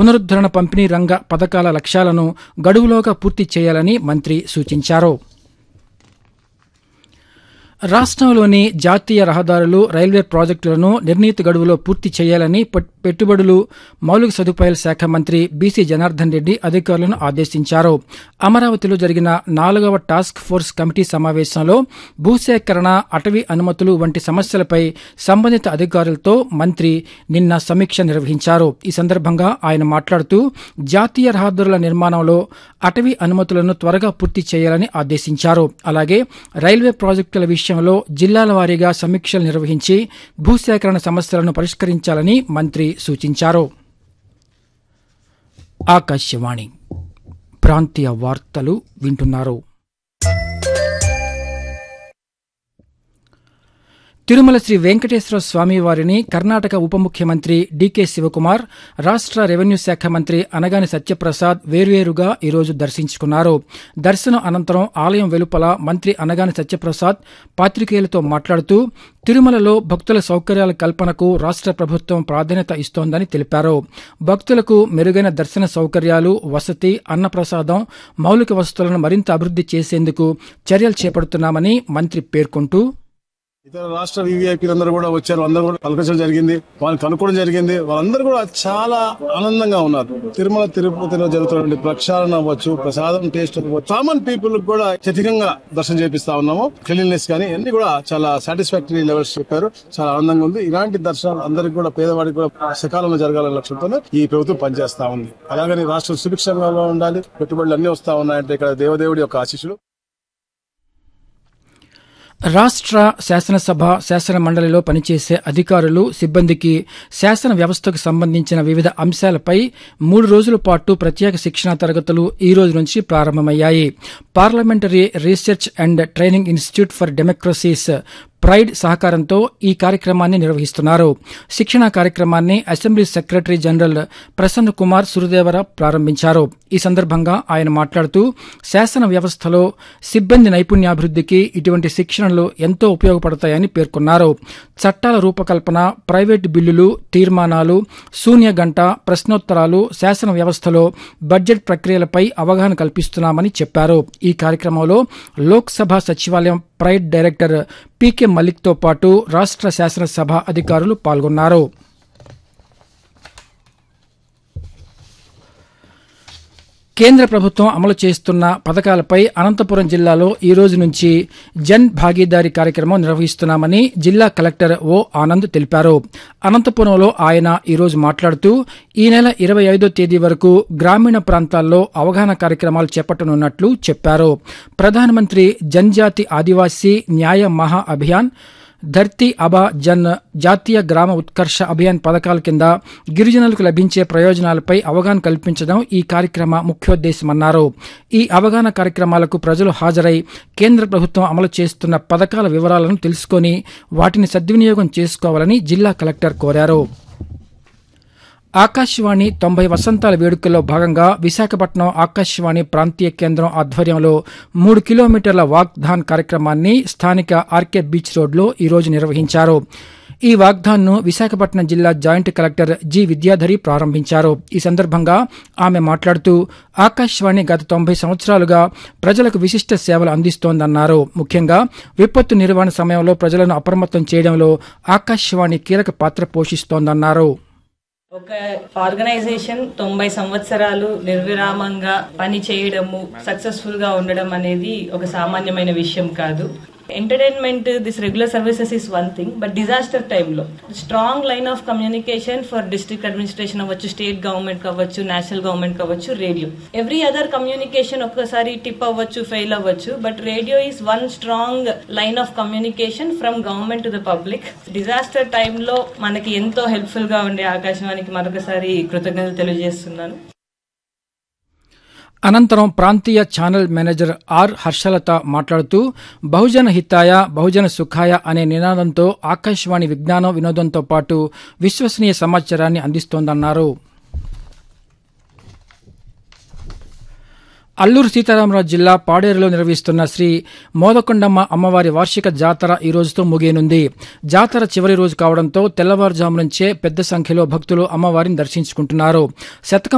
పునరుద్దరణ పంపిణీ రంగ పథకాల లక్ష్యాలను గడువులోగా పూర్తి చేయాలని మంత్రి సూచించారు రాష్ట్రంలోని జాతీయ రహదారులు రైల్వే ప్రాజెక్టులను నిర్ణీత గడువులో పూర్తి చేయాలని పెట్- పెట్టుబడులు మౌలిక సదుపాయాల శాఖ మంత్రి బీసీ జనార్దన్ రెడ్డి అధికారులను ఆదేశించారు అమరావతిలో జరిగిన నాలుగవ టాస్క్ ఫోర్స్ కమిటీ సమావేశంలో భూసేకరణ అటవీ అనుమతులు వంటి సమస్యలపై సంబంధిత అధికారులతో మంత్రి నిన్న సమీక్ష నిర్వహించారు ఈ సందర్భంగా ఆయన మాట్లాడుతూ జాతీయ రహదారుల నిర్మాణంలో అటవీ అనుమతులను త్వరగా పూర్తి చేయాలని ఆదేశించారు అలాగే రైల్వే ప్రాజెక్టుల విషయంలో జిల్లాల వారీగా సమీక్షలు నిర్వహించి భూసేకరణ సమస్యలను పరిష్కరించాలని మంత్రి సూచించారు ఆకాశవాణి ప్రాంతీయ వార్తలు వింటున్నారు తిరుమల శ్రీ వెంకటేశ్వర స్వామి వారిని కర్ణాటక ఉప ముఖ్యమంత్రి డీకే శివకుమార్ రాష్ట్ర రెవెన్యూ శాఖ మంత్రి అనగాని సత్యప్రసాద్ వేర్వేరుగా ఈరోజు దర్శించుకున్నారు దర్శనం అనంతరం ఆలయం వెలుపల మంత్రి అనగాని సత్యప్రసాద్ పాత్రికేయులతో మాట్లాడుతూ తిరుమలలో భక్తుల సౌకర్యాల కల్పనకు రాష్ట్ర ప్రభుత్వం ప్రాధాన్యత ఇస్తోందని తెలిపారు భక్తులకు మెరుగైన దర్శన సౌకర్యాలు వసతి అన్నప్రసాదం మౌలిక వసతులను మరింత అభివృద్ది చేసేందుకు చర్యలు చేపడుతున్నామని మంత్రి పేర్కొంటూ ఇతర రాష్ట్ర వివిఐపీలందరూ కూడా వచ్చారు అందరూ కూడా పలకరించడం జరిగింది వాళ్ళని కనుక్కోవడం జరిగింది వాళ్ళందరూ కూడా చాలా ఆనందంగా ఉన్నారు తిరుమల తిరుపతిలో జరుగుతున్నటువంటి ప్రక్షాళన అవ్వచ్చు ప్రసాదం టేస్ట్ అవ్వచ్చు కామన్ పీపుల్ కూడా అత్యధికంగా దర్శనం చేపిస్తా ఉన్నాము క్లీన్లీనెస్ కానీ అన్ని కూడా చాలా సాటిస్ఫాక్టరీ లెవెల్స్ చెప్పారు చాలా ఆనందంగా ఉంది ఇలాంటి దర్శనాలు అందరికి కూడా పేదవాడికి కూడా సకాలంలో జరగాలనే లక్ష్యంతో ఈ ప్రభుత్వం పనిచేస్తా ఉంది అలాగని రాష్ట్రం సుభిక్షంగా ఉండాలి పెట్టుబడులు అన్ని వస్తా ఉన్నాయంటే ఇక్కడ దేవదేవుడి యొక్క ఆశీస్సులు రాష్ట్ర శాసనసభ శాసన మండలిలో పనిచేసే అధికారులు సిబ్బందికి శాసన వ్యవస్థకు సంబంధించిన వివిధ అంశాలపై మూడు రోజుల పాటు ప్రత్యేక శిక్షణా తరగతులు ఈ రోజు నుంచి ప్రారంభమయ్యాయి parliamentary research and training institute for democracies PRIDE సహకారంతో ఈ కార్యక్రమాన్ని నిర్వహిస్తున్నారు శిక్షణా కార్యక్రమాన్ని assembly secretary general Prasanna Kumar Suradevara ప్రారంభించారు ఈ సందర్భంగా ఆయన మాట్లాడుతూ శాసన వ్యవస్థలో సిబ్బంది నైపుణ్యాభివృద్ధికి ఇటువంటి శిక్షణలు ఎంతో ఉపయోగపడతాయని పేర్కొన్నారు చట్టాల రూపకల్పన ప్రైవేటు బిల్లులు తీర్మానాలు శూన్య గంట ప్రశ్నోత్తరాలు శాసన వ్యవస్థలో బడ్జెట్ ప్రక్రియలపై అవగాహన కల్పిస్తున్నామని చెప్పారు ఈ కార్యక్రమంలో లోక్సభ సచివాలయం ప్రైడ్ డైరెక్టర్ పీకే మలిక్తో పాటు రాష్ట్ర శాసనసభ అధికారులు పాల్గొన్నారు కేంద్ర ప్రభుత్వం అమలు చేస్తున్న పథకాలపై అనంతపురం జిల్లాలో ఈ రోజు నుంచి జన్ భాగీదారీ కార్యక్రమం నిర్వహిస్తున్నామని జిల్లా కలెక్టర్ ఓ ఆనంద్ తెలిపారు అనంతపురంలో ఆయన ఈ రోజు మాట్లాడుతూ ఈ నెల ఇరవై ఐదో తేదీ వరకు గ్రామీణ ప్రాంతాల్లో అవగాహన కార్యక్రమాలు చేపట్టనున్నట్లు చెప్పారు ప్రధానమంత్రి జన్జాతి ఆదివాసీ న్యాయ మహా అభియాన్ ధర్తీ అబా జన్ జాతీయ గ్రామ ఉత్కర్ష అభియాన్ పథకాల కింద గిరిజనులకు లభించే ప్రయోజనాలపై అవగాహన కల్పించడం ఈ కార్యక్రమ ముఖ్యోద్దేశమన్నారు ఈ అవగాహన కార్యక్రమాలకు ప్రజలు హాజరై కేంద్ర ప్రభుత్వం అమలు చేస్తున్న పథకాల వివరాలను తెలుసుకొని వాటిని సద్వినియోగం చేసుకోవాలని జిల్లా కలెక్టర్ కోరారు ఆకాశవాణి తొంభై వసంతాల వేడుకల్లో భాగంగా విశాఖపట్నం ఆకాశవాణి ప్రాంతీయ కేంద్రం ఆధ్వర్యంలో మూడు కిలోమీటర్ల వాగ్దాన్ కార్యక్రమాన్ని స్థానిక ఆర్కే బీచ్ రోడ్లో ఈరోజు నిర్వహించారు ఈ వాగ్దాన్ను విశాఖపట్నం జిల్లా జాయింట్ కలెక్టర్ జి విద్యాధరి ప్రారంభించారు ఈ సందర్భంగా ఆమె మాట్లాడుతూ ఆకాశవాణి గత తొంభై సంవత్సరాలుగా ప్రజలకు విశిష్ట సేవలు అందిస్తోందన్నారు ముఖ్యంగా విపత్తు నిర్వహణ సమయంలో ప్రజలను అప్రమత్తం చేయడంలో ఆకాశవాణి కీలక పాత్ర పోషిస్తోందన్నారు ఒక ఆర్గనైజేషన్ తొంభై సంవత్సరాలు నిర్విరామంగా పని చేయడము సక్సెస్ఫుల్ గా ఉండడం అనేది ఒక సామాన్యమైన విషయం కాదు entertainment this regular services is one thing but disaster టైంలో strong line of communication for district administration అవ్వచ్చు స్టేట్ గవర్నమెంట్ కావచ్చు నేషనల్ గవర్నమెంట్ కావచ్చు రేడియో ఎవ్రీ అదర్ కమ్యూనికేషన్ ఒక్కసారి టిప్ అవ్వచ్చు ఫెయిల్ అవ్వచ్చు but radio is one strong line of communication from government to the public disaster టైంలో మనకి ఎంతో helpful గా ఉండే ఆకాశవాణికి మరొకసారి కృతజ్ఞతలు తెలియజేస్తున్నాను అనంతరం ప్రాంతీయ ఛానల్ మేనేజర్ ఆర్ హర్షలత మాట్లాడుతూ బహుజన హితాయ బహుజన సుఖాయ అనే నినాదంతో ఆకాశవాణి విజ్ఞానం వినోదంతో పాటు విశ్వసనీయ సమాచారాన్ని అందిస్తోందన్నారు అల్లూరు సీతారామరాజు జిల్లా పాడేరులో నిర్వహిస్తున్న శ్రీ మోదకొండమ్మ అమ్మవారి వార్షిక జాతర ఈ రోజుతో ముగియనుంది జాతర చివరి రోజు కావడంతో తెల్లవారుజాము నుంచే పెద్ద సంఖ్యలో భక్తులు అమ్మవారిని దర్శించుకుంటున్నారు శతకం